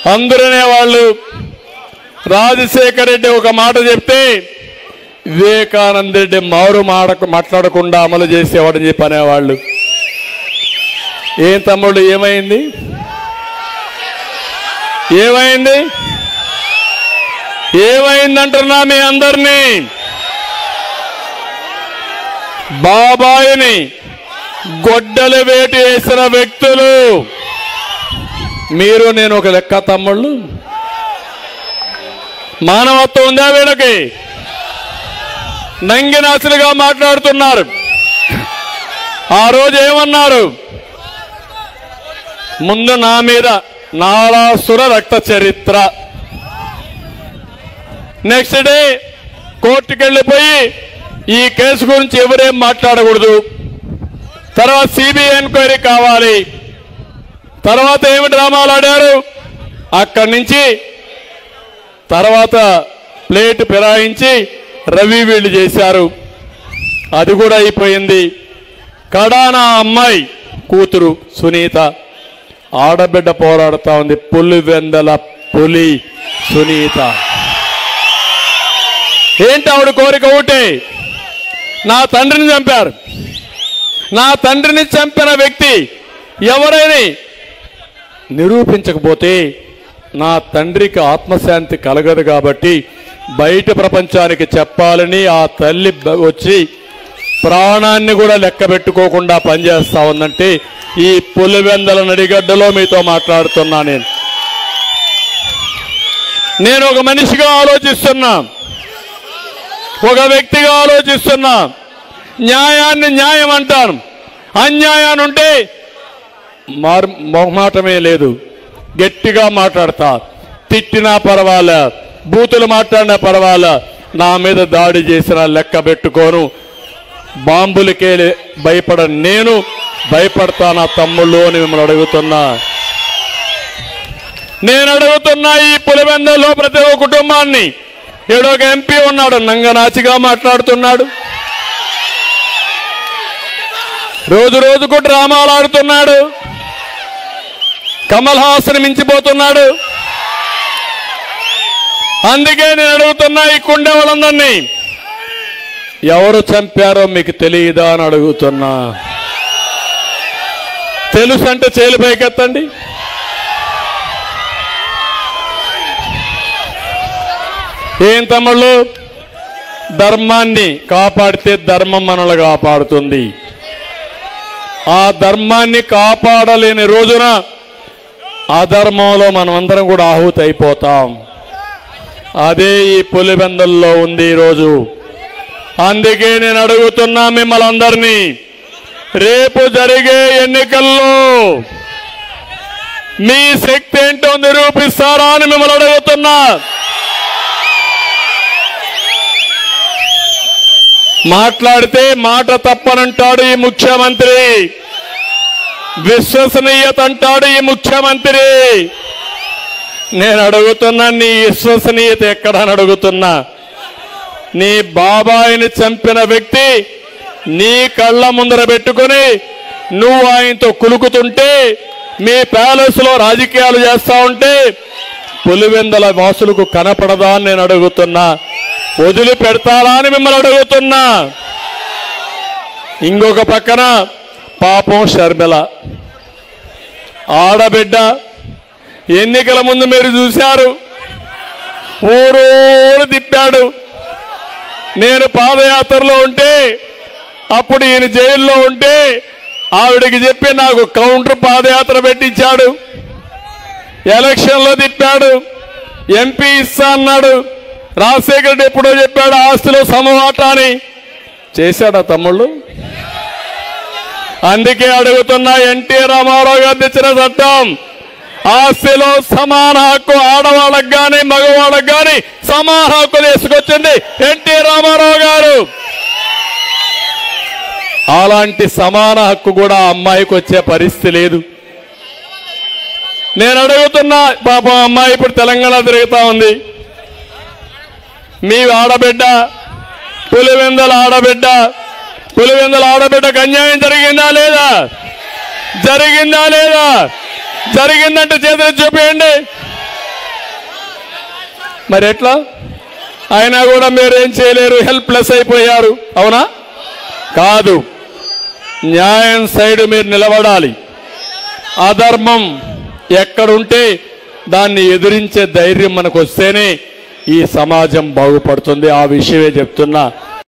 అందరనే వాళ్ళు రాజశేఖర రెడ్డి ఒక మాట చెప్తే వివేకానంద రెడ్డి మారు మాడకు మాట్లాడకుండా అమలు చేసేవాడని చెప్పి అనేవాళ్ళు ఏం తమ్ముడు ఏమైంది ఏమైంది ఏమైందంటున్నా మీ అందరినీ బాబాయిని గొడ్డలు వేటి వేసిన వ్యక్తులు మీరు నేను ఒక లెక్క తమ్ముళ్ళు మానవత్వం ఉందా వీళ్ళకి నంగినాసులుగా మాట్లాడుతున్నారు ఆ రోజు ఏమన్నారు ముందు నా మీద నాళాసుర రక్త చరిత్ర నెక్స్ట్ డే కోర్టుకి వెళ్ళిపోయి ఈ కేసు గురించి ఎవరేం మాట్లాడకూడదు తర్వాత సిబిఐ ఎంక్వైరీ కావాలి తర్వాత ఏమి డ్రామాలు ఆడారు అక్కడి నుంచి తర్వాత ప్లేట్ ఫిరాయించి రవి వీళ్ళు చేశారు అది కూడా అయిపోయింది కడానా అమ్మాయి కూతురు సునీత ఆడబిడ్డ పోరాడుతా ఉంది పులి వెందల పులి సునీత ఏంటి ఆవిడ కోరిక ఒకటే నా తండ్రిని చంపారు నా తండ్రిని చంపిన వ్యక్తి ఎవరైనా నిరూపించకపోతే నా తండ్రికి ఆత్మశాంతి కలగదు కాబట్టి బయట ప్రపంచానికి చెప్పాలని ఆ తల్లి బ- వచ్చి ప్రాణాన్ని కూడా లెక్క పెట్టుకోకుండా పనిచేస్తా ఉందంటే ఈ పులివెందల నడిగడ్డలో మీతో మాట్లాడుతున్నా నేను నేను ఒక మనిషిగా ఆలోచిస్తున్నా ఒక వ్యక్తిగా ఆలోచిస్తున్నా న్యాయాన్ని న్యాయం అంటాను అన్యాయాన్ని ఉంటే మారు మొహమాటమే లేదు గట్టిగా మాట్లాడతా తిట్టినా పర్వాలే బూతులు మాట్లాడినా పర్వాలే నా మీద దాడి చేసిన లెక్క పెట్టుకోను బాంబులకే భయపడ నేను భయపడతా నా తమ్ముళ్ళు అని మిమ్మల్ని అడుగుతున్నా నేను అడుగుతున్నా ఈ పులివెందల్లో ప్రతి ఒక్క కుటుంబాన్ని ఈడ ఒక ఎంపీ ఉన్నాడు నంగనాచిగా మాట్లాడుతున్నాడు రోజు రోజుకు డ్రామాలు ఆడుతున్నాడు కమల్ హాసన్ మించిపోతున్నాడు అందుకే నేను అడుగుతున్నా ఈ కుండే వాళ్ళందరినీ ఎవరు చంపారో మీకు తెలియదా అని అడుగుతున్నా తెలుసు అంటే చేలు పైకెత్తండి ఏం తమ్ముళ్ళు ధర్మాన్ని కాపాడితే ధర్మం మనల్ని కాపాడుతుంది ఆ ధర్మాన్ని కాపాడలేని రోజున అధర్మంలో మనమందరం కూడా ఆహుతి అయిపోతాం అదే ఈ పులిబెందల్లో ఉంది ఈరోజు అందుకే నేను అడుగుతున్నా మిమ్మల్ని అందరినీ రేపు జరిగే ఎన్నికల్లో మీ శక్తి ఏంటో నిరూపిస్తారా అని మిమ్మల్ని అడుగుతున్నా మాట్లాడితే మాట తప్పనంటాడు ఈ ముఖ్యమంత్రి విశ్వసనీయత అంటాడు ఈ ముఖ్యమంత్రి నేను అడుగుతున్నా నీ విశ్వసనీయత ఎక్కడని అడుగుతున్నా నీ బాబాయిని చంపిన వ్యక్తి నీ కళ్ళ ముందర పెట్టుకొని నువ్వు ఆయనతో కులుకుతుంటే మీ ప్యాలెస్ లో రాజకీయాలు చేస్తా ఉంటే పులివెందల వాసులకు కనపడదా అని నేను అడుగుతున్నా వదిలి పెడతారా అని మిమ్మల్ని అడుగుతున్నా ఇంకొక పక్కన పాపం షర్మిల ఆడబిడ్డ ఎన్నికల ముందు మీరు చూశారు ఊరూరు తిప్పాడు నేను పాదయాత్రలో ఉంటే అప్పుడు ఈయన జైల్లో ఉంటే ఆవిడకి చెప్పి నాకు కౌంటర్ పాదయాత్ర పెట్టించాడు ఎలక్షన్లో తిప్పాడు ఎంపీ ఇస్తా అన్నాడు రాజశేఖర రెడ్డి ఎప్పుడో చెప్పాడు ఆస్తిలో సమవాటా అని చేశాడా తమ్ముళ్ళు అందుకే అడుగుతున్నా ఎన్టీ రామారావు గారు తెచ్చిన చట్టం ఆస్తిలో సమాన హక్కు ఆడవాళ్ళకు గాని మగవాళ్ళకు గాని సమాన హక్కు తీసుకొచ్చింది ఎన్టీ రామారావు గారు అలాంటి సమాన హక్కు కూడా ఆ అమ్మాయికి వచ్చే పరిస్థితి లేదు నేను అడుగుతున్నా పాపం అమ్మాయి ఇప్పుడు తెలంగాణ తిరుగుతా ఉంది మీ ఆడబిడ్డ పులివెందల ఆడబిడ్డ పులివెందల ఆడబిడ్డకు అన్యాయం జరిగిందా లేదా జరిగిందా లేదా జరిగిందంటే చేతులు చూపించండి మరి ఎట్లా అయినా కూడా మీరేం చేయలేరు హెల్ప్లెస్ అయిపోయారు అవునా కాదు న్యాయం సైడ్ మీరు నిలబడాలి అధర్మం ఎక్కడుంటే దాన్ని ఎదిరించే ధైర్యం మనకు వస్తేనే ఈ సమాజం బాగుపడుతుంది ఆ విషయమే చెప్తున్నా